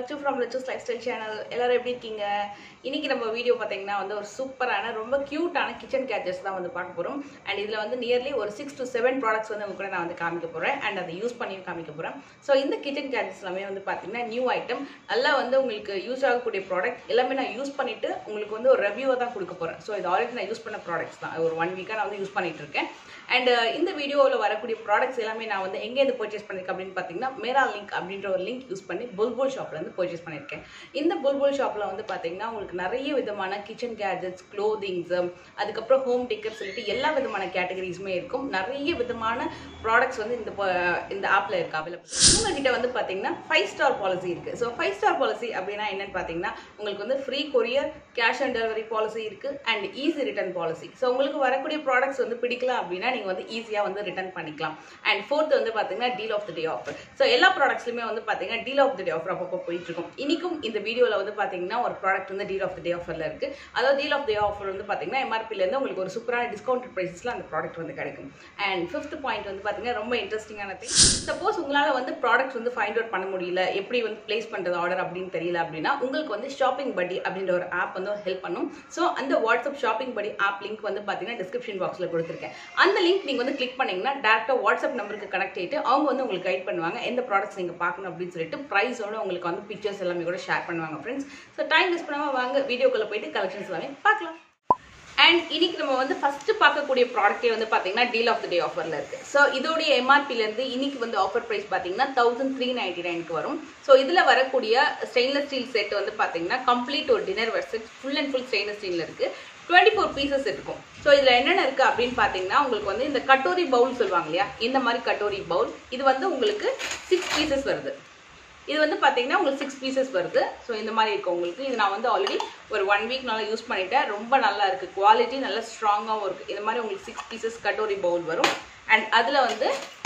Latchu from Latchu's lifestyle channel எல்லாரும் எப்படி இருக்கீங்க இன்னைக்கு நம்ம வீடியோ பார்த்தீங்கன்னா வந்து ஒரு சூப்பரான ரொம்ப க்யூட்டான கிச்சன் கேஜெட்ஸ் தான் வந்து பார்க்க போகிறோம் அண்ட் இதில் வந்து நியர்லி ஒரு சிக்ஸ் to செவன் ப்ராடக்ட்ஸ் வந்து உங்க கூட நான் வந்து காமிக்க போகிறேன் அண்ட் அதை யூஸ் பண்ணியும் காமிக்க போகிறேன் ஸோ இந்த கிச்சன் கேஜெட்ஸ் எல்லாமே வந்து பார்த்தீங்கன்னா நியூ ஐட்டம் நல்லா வந்து உங்களுக்கு யூஸ் ஆகக்கூடிய ப்ராடக்ட் எல்லாமே நான் யூஸ் பண்ணிட்டு உங்களுக்கு வந்து ஒரு ரிவ்யூவை தான் கொடுக்க போகிறேன் ஸோ இது ஆல்ரெடி நான் யூஸ் பண்ண ப்ராடக்ட்ஸ் தான் ஒரு ஒன் வீக்காக நான் வந்து யூஸ் பண்ணிட்டு இருக்கேன் அண்ட் இந்த வீடியோவில் வரக்கூடிய ப்ராடக்ட்ஸ் எல்லாமே நான் வந்து எங்கேருந்து பர்ச்சேஸ் பண்ணியிருக்கேன் அப்படின்னு பார்த்தீங்கன்னா மேரா லிங்க் அப்படின்ற ஒரு லிங்க் யூஸ் பண்ணி புல்புல் ஷாப்ல இருந்து பர்ச்சேஸ் பண்ணியிருக்கேன் இந்த புல்புல் ஷாப்பில் வந்து பார்த்தீங்கன்னா உங்களுக்கு நிறைய விதமான கிச்சன் கேஜெட்ஸ் க்ளோதிங்ஸ் அதுக்கப்புறம் ஹோம் டெக்கர் சொல்லிட்டு எல்லா விதமான கேட்டகரிஸுமே இருக்கும் நிறைய விதமான ப்ராடக்ட்ஸ் வந்து இந்த ப- இந்த ஆப்பில் இருக்கு அவைலபிள் இவங்க கிட்ட வந்து பார்த்தீங்கன்னா ஃபைவ் ஸ்டார் பாலிசி இருக்கு ஸோ ஃபைவ் ஸ்டார் பாலிசி அப்படின்னா என்னன்னு பார்த்தீங்கன்னா உங்களுக்கு வந்து free courier cash on delivery policy இருக்கு and easy return policy so உங்களுக்கு வரக்கூடிய ப்ராடக்ட்ஸ் வந்து பிடிக்கல அப்படின்னா நீங்கள் வந்து ஈஸியாக வந்து ரிட்டர்ன் பண்ணிக்கலாம் அண்ட் ஃபோர்த் வந்து பார்த்தீங்கன்னா deal of the day offer so எல்லா ப்ராடக்ட்ஸ்லையுமே வந்து பார்த்தீங்கன்னா டீல் ஆஃப் த டே ஆஃபர் அப்பப்போ போயிட்டு இருக்கும் இன்னைக்கும் இந்த வீடியோவில் வந்து பார்த்தீங்கன்னா ஒரு ப்ராடக்ட் வந்து டீல் ஆஃப் த டே ஆஃபரில் இருக்கு அதாவது டீல் ஆஃப் டே ஆஃபர் வந்து பார்த்தீங்கன்னா எம்ஆர்பிலேருந்து உங்களுக்கு ஒரு சூப்பரான டிஸ்கவுண்ட் ப்ரைஸில் அந்த ப்ராடக்ட் வந்து கிடைக்கும் அண்ட் ஃபிஃப்த் பாயிண்ட் வந்து பார்த்தீங்கன்னா ரொம்ப இன்ட்ரெஸ்டிங்கான திங் சப்போஸ் உங்களால் வந்து ப்ராடக்ட் வந்து ஃபைண்ட் அவுட் பண்ண முடியல எப்படி வந்து ப்ளேஸ் பண்ணுறது ஆர்டர் அப்படின்னு தெரியல அப்படின்னா உங்களுக்கு வந்து ஷாப்பிங் படி அப்படின்ற ஒரு ஆப் வந்து ஹெல்ப் பண்ணும் ஸோ அந்த WhatsApp shopping buddy app link வந்து பார்த்தீங்கன்னா டிஸ்கிரிப்ஷன் பாக்ஸில் கொடுத்துருக்கேன் அந்த லிங்க் நீங்கள் வந்து கிளிக் பண்ணீங்கன்னா டேரெக்டாக வாட்ஸ்அப் நம்பருக்கு கனெக்ட் ஆகிட்டு அவங்க வந்து உங்களுக்கு கைட் பண்ணுவாங்க எந்த ப்ராடக்ட்ஸ் நீங்கள் பார்க்கணும் அப்படின்னு சொல்லிட்டு ப்ரைஸோட உங்களுக்கு வந்து பிக்சர்ஸ் எல்லாமே கூட ஷேர் பண்ணுவாங்க ஃப்ரெண்ட்ஸ் ஸோ டைம் வேஸ்ட் பண்ணாமல் வாங்க வீடியோக்குள்ளே போயிட்டு கலெக்ஷன்ஸ் எல்லாமே பார்க்கலாம் அண்ட் இன்னைக்கு நம்ம வந்து ஃபர்ஸ்ட் பார்க்கக்கூடிய ப்ராடக்ட்டே வந்து பார்த்தீங்கன்னா டீல் ஆஃப் த டே ஆஃபரில் இருக்கு ஸோ இதோடைய எம்ஆர்பிலேருந்து இன்னைக்கு வந்து ஆஃபர் ப்ரைஸ் பார்த்தீங்கன்னா தௌசண்ட் த்ரீ நைன்டி நைனுக்கு வரும் ஸோ இதில் வரக்கூடிய ஸ்டெயின்லெஸ் ஸ்டீல் செட் வந்து பார்த்தீங்கன்னா கம்ப்ளீட் ஒரு dinnerware set full and full stainless ஸ்டீலில் இருக்கு டுவெண்ட்டி ஃபோர் பீசஸ் இருக்கும் ஸோ இதில் என்னென்ன இருக்குது அப்படின்னு பார்த்தீங்கன்னா உங்களுக்கு வந்து இந்த கட்டோரி பவுல் சொல்லுவாங்க இல்லையா இந்த மாதிரி கட்டோரி பவுல் இது வந்து உங்களுக்கு சிக்ஸ் பீசஸ் வருது இது வந்து பார்த்தீங்கன்னா உங்களுக்கு சிக்ஸ் பீசஸ் வருது ஸோ இந்த மாதிரி இருக்கும் உங்களுக்கு இது நான் வந்து ஆல்ரெடி ஒரு ஒன் வீக் நல்லா யூஸ் பண்ணிட்டேன் ரொம்ப நல்லா இருக்குது குவாலிட்டி நல்லா ஸ்ட்ராங்காகவும் இருக்குது இந்த மாதிரி உங்களுக்கு சிக்ஸ் பீசஸ் கட்டோரி பவுல் வரும் அண்ட் அதில் வந்து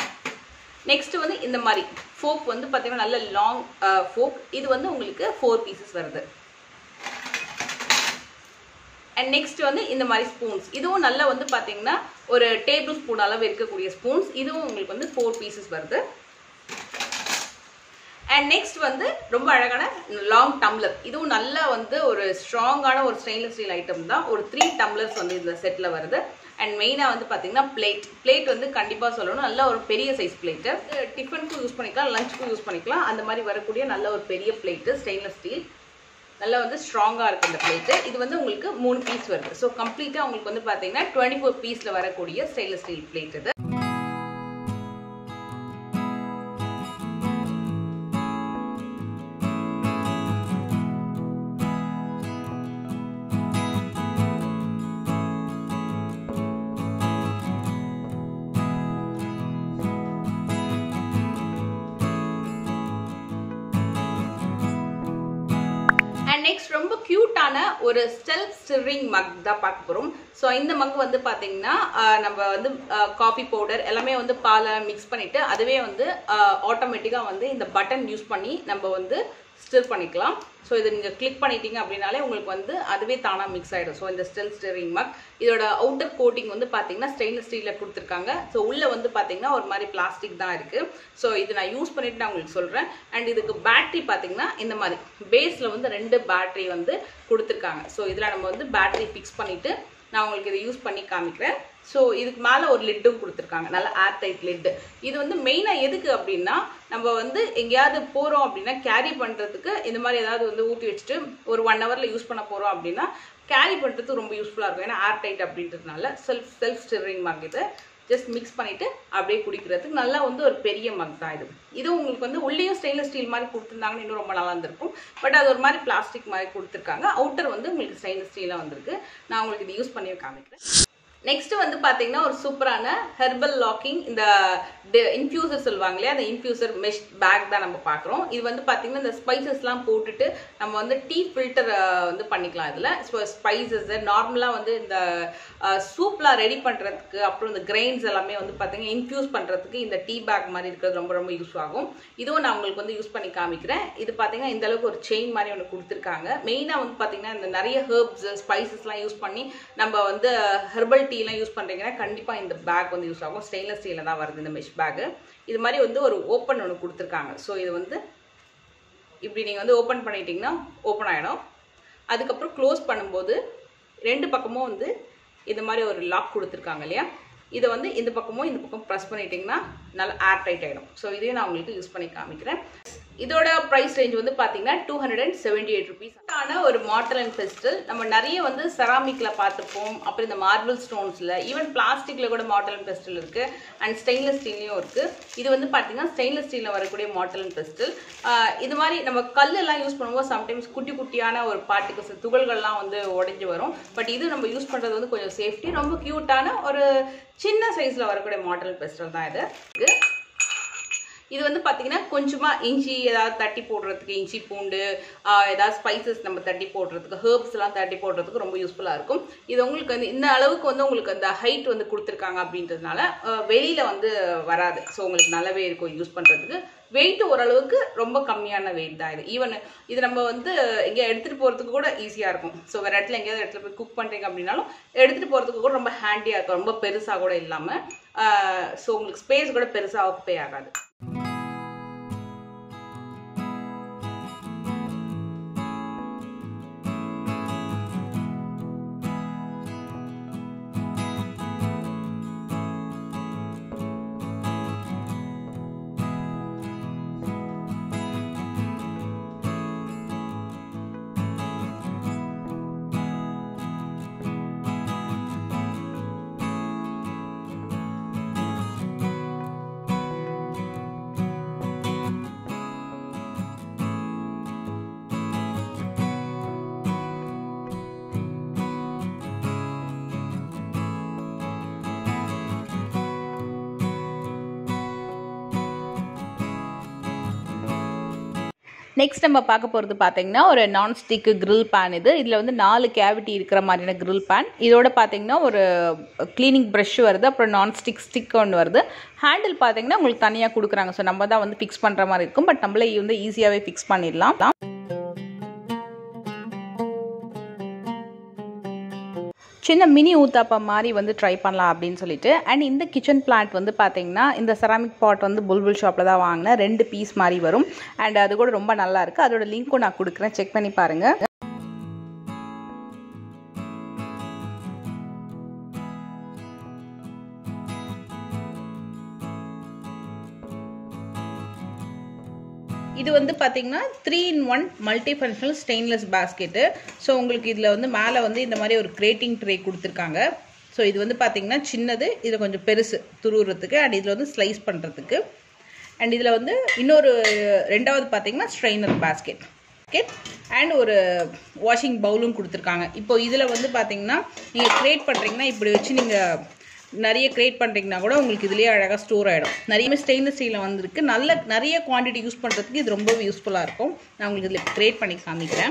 நெக்ஸ்ட் வந்து இந்த மாதிரி ஃபோக் வந்து பார்த்தீங்கன்னா நல்ல லாங் ஃபோக் இது வந்து உங்களுக்கு ஃபோர் பீசஸ் வருது அண்ட் நெக்ஸ்ட் வந்து இந்த மாதிரி ஸ்பூன்ஸ் இதுவும் நல்லா வந்து பார்த்தீங்கன்னா ஒரு டேபிள் ஸ்பூன் அளவு இருக்கக்கூடிய ஸ்பூன்ஸ் இதுவும் உங்களுக்கு வந்து ஃபோர் பீசஸ் வருது அண்ட் நெக்ஸ்ட் வந்து ரொம்ப அழகான லாங் டம்ளர் இதுவும் நல்லா வந்து ஒரு ஸ்ட்ராங்கான ஒரு ஸ்டெயின்லெஸ் ஸ்டீல் ஐட்டம் தான் ஒரு த்ரீ டம்ளர்ஸ் வந்து இந்த செட்டில் வருது அண்ட் மெயினாக வந்து பார்த்தீங்கன்னா பிளேட் பிளேட் வந்து கண்டிப்பாக சொல்லணும் நல்ல ஒரு பெரிய சைஸ் பிளேட்டு டிஃபனுக்கும் யூஸ் பண்ணிக்கலாம் லஞ்சுக்கும் யூஸ் பண்ணிக்கலாம் அந்த மாதிரி வரக்கூடிய நல்ல ஒரு பெரிய பிளேட்டு ஸ்டெயின்லெஸ் ஸ்டீல் நல்லா வந்து ஸ்ட்ராங்காக இருக்குது இந்த பிளேட்டு இது வந்து உங்களுக்கு மூணு பீஸ் வருது ஸோ கம்ப்ளீட்டாக உங்களுக்கு வந்து பார்த்தீங்கன்னா டுவெண்ட்டி ஃபோர் பீஸில் வரக்கூடிய ஸ்டெயின்லெஸ் ஸ்டீல் பிளேட் இது அண்ட் நெக்ஸ்ட் ரொம்ப க்யூட்டான ஒரு செல்ஃப் ஸ்டிரிங் மக் தான் பார்க்க போகிறோம் ஸோ இந்த மக் வந்து பார்த்தீங்கன்னா ஆஹ், நம்ம வந்து காஃபி பவுடர் எல்லாமே வந்து பாலை மிக்ஸ் பண்ணிட்டு அதுவே வந்து ஆட்டோமேட்டிக்காக வந்து இந்த பட்டன் யூஸ் பண்ணி நம்ம வந்து ஸ்டிர் பண்ணிக்கலாம் ஸோ இதை நீங்கள் கிளிக் பண்ணிட்டீங்க அப்படின்னாலே உங்களுக்கு வந்து அதுவே தானாக மிக்ஸ் ஆகிடும் ஸோ இந்த ஸ்டில் ஸ்டிரிங் மக் இதோட அவுட்டர் கோட்டிங் வந்து பார்த்தீங்கன்னா ஸ்டெயின்லெஸ் ஸ்டீலில் கொடுத்துருக்காங்க ஸோ உள்ளே வந்து பார்த்தீங்கன்னா ஒரு மாதிரி பிளாஸ்டிக் தான் இருக்குது ஸோ இது நான் யூஸ் பண்ணிட்டு நான் உங்களுக்கு சொல்கிறேன் அண்ட் இதுக்கு பேட்டரி பார்த்தீங்கன்னா இந்த மாதிரி பேஸில் வந்து ரெண்டு பேட்டரி வந்து கொடுத்துருக்காங்க ஸோ இதில் நம்ம வந்து பேட்டரி ஃபிக்ஸ் பண்ணிவிட்டு நான் உங்களுக்கு இதை யூஸ் பண்ணி காமிக்கிறேன் ஸோ இதுக்கு மேலே ஒரு லிட்டும் கொடுத்துருக்காங்க நல்ல ஏர் டைட் லிட்டு இது வந்து மெயினாக எதுக்கு அப்படின்னா நம்ம வந்து எங்கேயாவது போகிறோம் அப்படின்னா கேரி பண்ணுறதுக்கு இந்த மாதிரி ஏதாவது வந்து ஊற்றி வச்சுட்டு ஒரு ஒன் ஹவரில் யூஸ் பண்ண போகிறோம் அப்படின்னா கேரி பண்ணுறதுக்கு ரொம்ப யூஸ்ஃபுல்லாக இருக்கும் ஏன்னா ஏர் டைட் அப்படின்றதுனால செல்ஃப் செல்ஃப் ஸ்டிரிங் மக் இது ஜஸ்ட் மிக்ஸ் பண்ணிவிட்டு அப்படியே குடிக்கிறதுக்கு நல்லா வந்து ஒரு பெரிய மக் தான் இது இது உங்களுக்கு வந்து உள்ளேயும் ஸ்டெயின்லெஸ் ஸ்டீல் மாதிரி கொடுத்துருந்தாங்கன்னு இன்னும் ரொம்ப நல்லா இருந்திருக்கும் பட் அது ஒரு மாதிரி பிளாஸ்டிக் மாதிரி கொடுத்துருக்காங்க அவுட்டர் வந்து உங்களுக்கு ஸ்டெயின்லெஸ் ஸ்டீலாக வந்திருக்கு நான் உங்களுக்கு இது யூஸ் பண்ணி காமிக்கிறேன் நெக்ஸ்ட் வந்து பாத்தீங்கன்னா ஒரு சூப்பரான ஹெர்பல் லாக்கிங் இந்த இன்ஃபியூசர் சொல்லுவாங்க இல்லையா அந்த இன்ஃபியூசர் மெஷ் பேக் தான் நம்ம பார்க்குறோம் இது வந்து பாத்தீங்கன்னா இந்த ஸ்பைசஸ்லாம் போட்டுட்டு நம்ம வந்து டீ ஃபில்டர் வந்து பண்ணிக்கலாம் இதில் ஸ்பைசஸ் நார்மலாக வந்து இந்த சூப்லாம் ரெடி பண்ணுறதுக்கு அப்புறம் இந்த கிரெயின்ஸ் எல்லாமே வந்து பார்த்தீங்கன்னா இன்ஃபியூஸ் பண்ணுறதுக்கு இந்த டீ பேக் மாதிரி இருக்கிறது ரொம்ப ரொம்ப யூஸ் ஆகும் இதுவும் நான் உங்களுக்கு வந்து யூஸ் பண்ணி காமிக்கிறேன் இது பார்த்தீங்கன்னா இந்த அளவுக்கு ஒரு செயின் மாதிரி ஒன்று கொடுத்துருக்காங்க மெயினாக வந்து பார்த்தீங்கன்னா இந்த நிறைய ஹெர்ப்ஸ் ஸ்பைசஸ்லாம் யூஸ் பண்ணி நம்ம வந்து ஹெர்பல் டீலாம் யூஸ் பண்ணுறீங்கன்னா கண்டிப்பாக இந்த பேக் வந்து யூஸ் ஆகும் ஸ்டெயின்லெஸ் ஸ்டீலில் தான் வருது இந்த மெஷ் பேக்கு இது மாதிரி வந்து ஒரு ஓப்பன் ஒன்று கொடுத்துருக்காங்க ஸோ இது வந்து இப்படி நீங்கள் வந்து ஓப்பன் பண்ணிட்டீங்கன்னா ஓப்பன் ஆகிடும் அதுக்கப்புறம் க்ளோஸ் பண்ணும்போது ரெண்டு பக்கமும் வந்து இந்த மாதிரி ஒரு லாக் கொடுத்துருக்காங்க இல்லையா இதை வந்து இந்த பக்கமும் இந்த பக்கம் ப்ரெஸ் பண்ணிட்டீங்கன்னா நல்லா ஏர் டைட் ஆகிடும் ஸோ இதையும் நான் உங்களுக்கு யூஸ் பண்ணி காமிக்கிறேன் இதோட ப்ரைஸ் ரேஞ்ச் வந்து பார்த்தீங்கன்னா two hundred and seventy eight rupees ஆன ஒரு மாடல் அண்ட் ஃபெஸ்டிவல் நம்ம நிறைய வந்து செராமிக்கில் பார்த்துப்போம் அப்புறம் இந்த மார்பிள் ஸ்டோன்ஸில் ஈவன் பிளாஸ்டிக்கில் கூட மாடல் அண்ட் ஃபெஸ்டிவல் இருக்குது அண்ட் ஸ்டெயின்லெஸ் ஸ்டீல்லையும் இருக்குது இது வந்து பார்த்தீங்கன்னா ஸ்டெயின்லெஸ் ஸ்டீலில் வரக்கூடிய மாடல் அண்ட் ஃபெஸ்டிவல் இது மாதிரி நம்ம கல்லெல்லாம் யூஸ் பண்ணும்போது சம்டைம்ஸ் குட்டி குட்டியான ஒரு பார்ட்டிகல்ஸ் துகள்கள்லாம் வந்து உடைஞ்சு வரும் பட் இது நம்ம யூஸ் பண்ணுறது வந்து கொஞ்சம் சேஃப்டி ரொம்ப க்யூட்டான ஒரு சின்ன சைஸில் வரக்கூடிய மாடல் ஃபெஸ்டிவல் தான் இது இது இது வந்து பார்த்தீங்கன்னா கொஞ்சமாக இஞ்சி ஏதாவது தட்டி போடுறதுக்கு இஞ்சி பூண்டு ஆஹ் ஏதாவது ஸ்பைசஸ் நம்ம தட்டி போடுறதுக்கு ஹேர்ப்ஸ் எல்லாம் தட்டி போடுறதுக்கு ரொம்ப யூஸ்ஃபுல்லாக இருக்கும் இது உங்களுக்கு வந்து இந்த அளவுக்கு வந்து உங்களுக்கு அந்த ஹைட் வந்து கொடுத்துருக்காங்க அப்படின்றதுனால ஆஹ் வெளியில வந்து வராது ஸோ உங்களுக்கு நல்லாவே இருக்கும் யூஸ் பண்ணுறதுக்கு வெயிட் ஓரளவுக்கு ரொம்ப கம்மியான வெயிட் தான் இது ஈவன் இது நம்ம வந்து எங்கேயா எடுத்துகிட்டு போகிறதுக்கு கூட ஈஸியாக இருக்கும் ஸோ வேறு இடத்துல எங்கேயாவது இடத்துல போய் குக் பண்ணுறீங்க அப்படின்னாலும் எடுத்துகிட்டு போகிறதுக்கு கூட ரொம்ப ஹேண்டியாக இருக்கும் ரொம்ப பெருசாக கூட இல்லாமல் ஸோ உங்களுக்கு ஸ்பேஸ் கூட பெருசாக ஆக்குப்பே ஆகாது நெக்ஸ்ட் நம்ம பார்க்க போகிறது பார்த்தீங்கன்னா ஒரு நான்ஸ்டிக் grill பேன் இது இதில் வந்து நாலு கேவிட்டி இருக்கிற மாதிரியான grill பேன் இதோட பார்த்தீங்கன்னா ஒரு க்ளீனிங் ப்ரஷ் வருது அப்புறம் நான்ஸ்டிக் ஸ்டிக் ஒன்று வருது ஹேண்டில் பார்த்தீங்கன்னா உங்களுக்கு தனியாக கொடுக்குறாங்க ஸோ நம்ம தான் வந்து ஃபிக்ஸ் பண்ணுற மாதிரி இருக்கும் பட் நம்மளே வந்து ஈஸியாகவே ஃபிக்ஸ் பண்ணிடலாம் சின்ன மினி ஊத்தாப்பம் மாதிரி வந்து ட்ரை பண்ணலாம் அப்படின்னு சொல்லிட்டு அண்ட் இந்த கிச்சன் பிளான்ட் வந்து பார்த்தீங்கன்னா இந்த செராமிக் பாட் வந்து புல்புல் ஷாப்பில் தான் வாங்கினேன் ரெண்டு பீஸ் மாதிரி வரும் அண்ட் அது கூட ரொம்ப நல்லா இருக்குது அதோட லிங்க்கும் நான் கொடுக்குறேன் செக் பண்ணி பாருங்கள் இது வந்து பார்த்தீங்கன்னா three in one multifunctional stainless basket so உங்களுக்கு இதில் வந்து மேலே வந்து இந்த மாதிரி ஒரு கிரேட்டிங் ட்ரே கொடுத்துருக்காங்க ஸோ இது வந்து பார்த்தீங்கன்னா சின்னது இது கொஞ்சம் பெருசு துருவுறதுக்கு அண்ட் இதில் வந்து ஸ்லைஸ் பண்ணுறதுக்கு அண்ட் இதில் வந்து இன்னொரு ரெண்டாவது பார்த்தீங்கன்னா ஸ்ட்ரெயினர் பேஸ்கெட் பேஸ்கெட் அண்ட் ஒரு வாஷிங் பவுலும் கொடுத்துருக்காங்க இப்போ இதில் வந்து பார்த்தீங்கன்னா நீங்கள் க்ரியேட் பண்ணுறீங்கன்னா இப்படி வச்சு நீங்கள் நிறைய கிரியேட் பண்ணுறீங்கன்னா கூட உங்களுக்கு இதுலேயே அழகாக ஸ்டோர் ஆகிடும் நிறைய ஸ்டெயின்லெஸ் ஸ்டீலில் வந்திருக்கு நல்ல நிறைய குவான்டிட்டி யூஸ் பண்ணுறதுக்கு இது ரொம்பவே யூஸ்ஃபுல்லாக இருக்கும் நான் உங்களுக்கு இதில் கிரியேட் பண்ணி காமிக்கிறேன்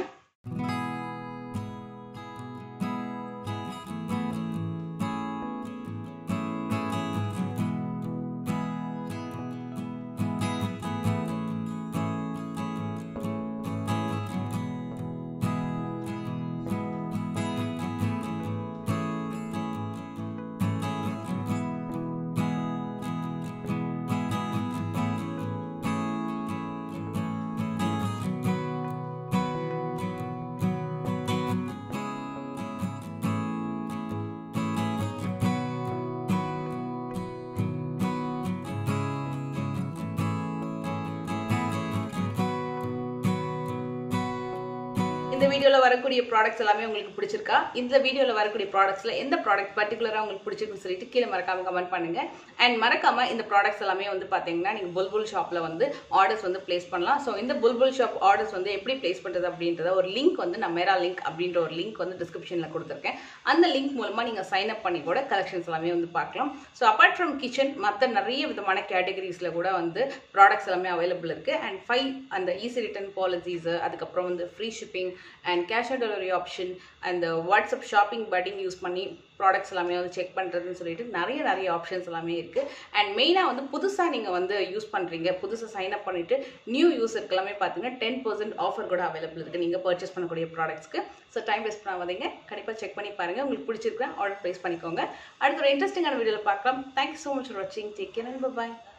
இந்த வீடியோவில் வரக்கூடிய ப்ராடக்ட்ஸ் எல்லாமே உங்களுக்கு பிடிச்சிருக்கா இந்த வீடியோவில் வரக்கூடிய ப்ராடக்ட்ஸில் எந்த ப்ராடக்ட் பர்டிகுலராக உங்களுக்கு பிடிச்சிருக்குன்னு சொல்லிட்டு கீழே மறக்காம கமெண்ட் பண்ணுங்க அண்ட் மறக்காம இந்த ப்ராடக்ட்ஸ் எல்லாமே வந்து பார்த்தீங்கன்னா நீங்கள் புல்புல் ஷாப்பில் வந்து ஆர்டர்ஸ் வந்து ப்ளேஸ் பண்ணலாம் ஸோ இந்த புல்புல் ஷாப் ஆர்டர்ஸ் வந்து எப்படி ப்ளேஸ் பண்ணுறது அப்படின்றத ஒரு லிங்க் வந்து நான் மேரா லிங்க் அப்படின்ற ஒரு லிங்க் வந்து டிஸ்கிரிப்ஷனில் கொடுத்துருக்கேன் அந்த லிங்க் மூலமாக நீங்கள் சைன் அப் பண்ணி கூட கலெக்ஷன்ஸ் எல்லாமே வந்து பார்க்கலாம் ஸோ அப்பார்ட் ஃப்ரம் கிச்சன் மற்ற நிறைய விதமான கேட்டகரிஸில் கூட வந்து ப்ராடக்ட்ஸ் எல்லாமே அவைலபிள் இருக்குது அண்ட் ஃபைவ் அந்த ஈஸி ரிட்டர்ன் பாலிசிஸ் அதுக்கப்புறம் வந்து free shipping and cash on delivery option அந்த வாட்ஸ்அப் ஷாப்பிங் பட்டிங் யூஸ் பண்ணி ப்ராடக்ட்ஸ் எல்லாமே வந்து செக் பண்ணுறதுன்னு சொல்லிட்டு நிறைய நிறைய ஆப்ஷன்ஸ் எல்லாமே இருக்குது அண்ட் மெயினாக வந்து புதுசாக நீங்கள் வந்து யூஸ் பண்ணுறீங்க புதுசாக சைன் அப் பண்ணிவிட்டு நியூ யூஸருக்கு எல்லாமே பார்த்தீங்கன்னா டென் பர்சன்ட் ஆஃபர் கூட அவைலபிள் இருக்குது நீங்கள் பர்ச்சேஸ் பண்ணக்கூடிய ப்ராடக்ட்ஸ்க்கு ஸோ டைம் வேஸ்ட் பண்ணாதீங்க கண்டிப்பாக செக் பண்ணி பாருங்கள் உங்களுக்கு பிடிச்சிருக்கேன் ஆர்டர் ப்ளேஸ் பண்ணிக்கோங்க அடுத்த ஒரு இன்ட்ரெஸ்டிங்கான வீடியோவில் பார்க்கலாம் தேங்க்யூ ஸோ மச் ஃபார் வாட்சிங் டேக் கேர் அண்ட் பாய்